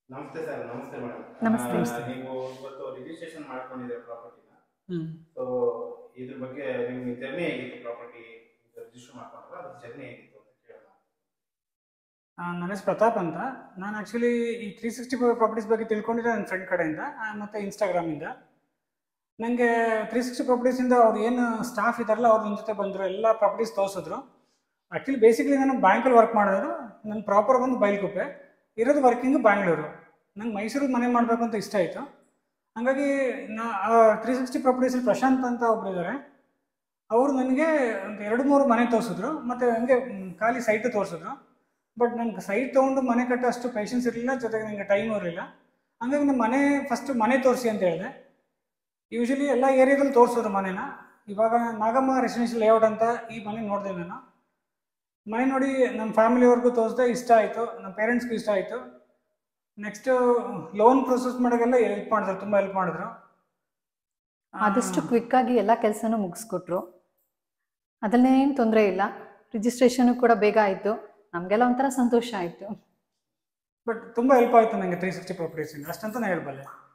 ನಮಸ್ತೆ ಸರ್ ನಮಸ್ತೆ ಮೇಡಮ್ ನಮಸ್ತೆ, ಆ, ನಮಸ್ತೆ. ನೀವು ಇವತ್ತು ರಿಜಿಸ್ಟ್ರೇಷನ್ ಮಾಡ್ಕೊಂಡಿದ್ದೀರಾ ಪ್ರಾಪರ್ಟಿನ ಹ್ಮ್ ಸೊ ಇದ್ರ ಬಗ್ಗೆ ನಿಮ್ಗೆ ಜರ್ನಿ ಹೇಗಿತ್ತು ಪ್ರಾಪರ್ಟಿ ರಿಜಿಸ್ಟರ್ ಮಾಡ್ಕೊಂಡ್ರಲ್ಲ ಅದ್ರ ಜರ್ನಿ ಹೇಗಿತ್ತು ಅಂತ ಕೇಳೋಣ ಆ, ನನ್ನ ಹೆಸರು ಪ್ರತಾಪ್ ಅಂತ ನಾನು ಆ್ಯಕ್ಚುಲಿ ಈ ತ್ರೀ ಸಿಕ್ಸ್ಟಿ ಫೈವ್ ಪ್ರಾಪರ್ಟೀಸ್ ಬಗ್ಗೆ ತಿಳ್ಕೊಂಡಿದ್ದೆ ನನ್ನ ಫ್ರೆಂಡ್ ಕಡೆಯಿಂದ ಆ, ಮತ್ತೆ ಇನ್ಸ್ಟಾಗ್ರಾಮಿಂದ ನನಗೆ ತ್ರೀ ಸಿಕ್ಸ್ಟಿ ಪ್ರಾಪರ್ಟೀಸಿಂದ ಅವ್ರು ಏನು ಸ್ಟಾಫ್ ಇದ್ದಾರಲ್ಲ ಅವ್ರ ನನ್ನ ಜೊತೆ ಬಂದರು ಎಲ್ಲ ಪ್ರಾಪರ್ಟೀಸ್ ತೋರಿಸಿದ್ರು ಆ್ಯಕ್ಚುಲಿ ಬೇಸಿಕ್ಲಿ ನಾನು ಬ್ಯಾಂಕಲ್ಲಿ ವರ್ಕ್ ಮಾಡಿದ್ರು ನನ್ನ ಪ್ರಾಪರ್ ಬಂದು ಬೈಲ್ಕುಪ್ಪೆ ಇರೋದು ವರ್ಕಿಂಗು ಬ್ಯಾಂಗ್ಳೂರು ನಂಗೆ ಮೈಸೂರಿಗೆ ಮನೆ ಮಾಡಬೇಕು ಅಂತ ಇಷ್ಟ ಆಯಿತು ಹಾಗಾಗಿ ನಾ ತ್ರೀ ಸಿಕ್ಸ್ಟಿ ಪ್ರಾಪರ್ಟೀಸಲ್ಲಿ ಪ್ರಶಾಂತ್ ಅಂತ ಒಬ್ರು ಇದ್ದಾರೆ ಅವರು ನನಗೆ ಒಂದು ಎರಡು ಮೂರು ಮನೆ ತೋರಿಸಿದ್ರು ಮತ್ತು ಹಂಗೆ ಮ್, ಖಾಲಿ ಸೈಟು ತೋರಿಸಿದ್ರು ಬಟ್ ನಂಗೆ ಸೈಟ್ ತೊಗೊಂಡು ಮನೆ ಕಟ್ಟೋ ಅಷ್ಟು ಪೇಷನ್ಸ್ ಇರಲಿಲ್ಲ ಜೊತೆಗೆ ನನಗೆ ಟೈಮ್ ಇರಲಿಲ್ಲ ಹಂಗಾಗಿ ನಮ್ಮ ಮನೆ ಫಸ್ಟ್ ಮನೆ ತೋರಿಸಿ ಅಂತ ಹೇಳಿದೆ ಯೂಶಲಿ ಎಲ್ಲ ಏರಿಯಾದಲ್ಲಿ ತೋರಿಸಿದ್ರು ಮನೆನ ಇವಾಗ ನಾಗಮ್ಮ ರೆಸಿಡೆನ್ಷಿಯಲ್ ಲೇಔಟ್ ಅಂತ ಈ ಮನೆ ನೋಡಿದೆ ನಾನು ಮನೆ ನೋಡಿ ನಮ್ಮ ಫ್ಯಾಮಿಲಿಯವ್ರಿಗೂ ತೋರಿಸ್ದೆ ಇಷ್ಟ ಆಯಿತು ನಮ್ಮ ಪೇರೆಂಟ್ಸ್ಗೂ ಇಷ್ಟ ಆಯಿತು ನೆಕ್ಸ್ಟು ಲೋನ್ ಪ್ರೊಸೆಸ್ ಮಾಡೋಕ್ಕೆಲ್ಲ ಹೆಲ್ಪ್ ಮಾಡಿದ್ರು ತುಂಬ ಹೆಲ್ಪ್ ಮಾಡಿದ್ರು ಆ, ಆದಷ್ಟು ಕ್ವಿಕ್ ಆಗಿ ಎಲ್ಲ ಕೆಲಸನೂ ಮುಗಿಸ್ಕೊಟ್ರು ಅದರಲ್ಲೇ ಏನು ತೊಂದರೆ ಇಲ್ಲ ರಿಜಿಸ್ಟ್ರೇಷನು ಕೂಡ ಬೇಗ ಆಯಿತು ನಮಗೆಲ್ಲ ಒಂಥರ ಸಂತೋಷ ಆಯಿತು ಬಟ್ ತುಂಬ ಹೆಲ್ಪ್ ಆಯಿತು ನನಗೆ ತ್ರೀ ಸಿಕ್ಸ್ಟಿ ಪ್ರಾಪರ್ಟೀಸಿಂದ ಅಷ್ಟಂತ ಹೇಳ್ಬಲ್ಲೆ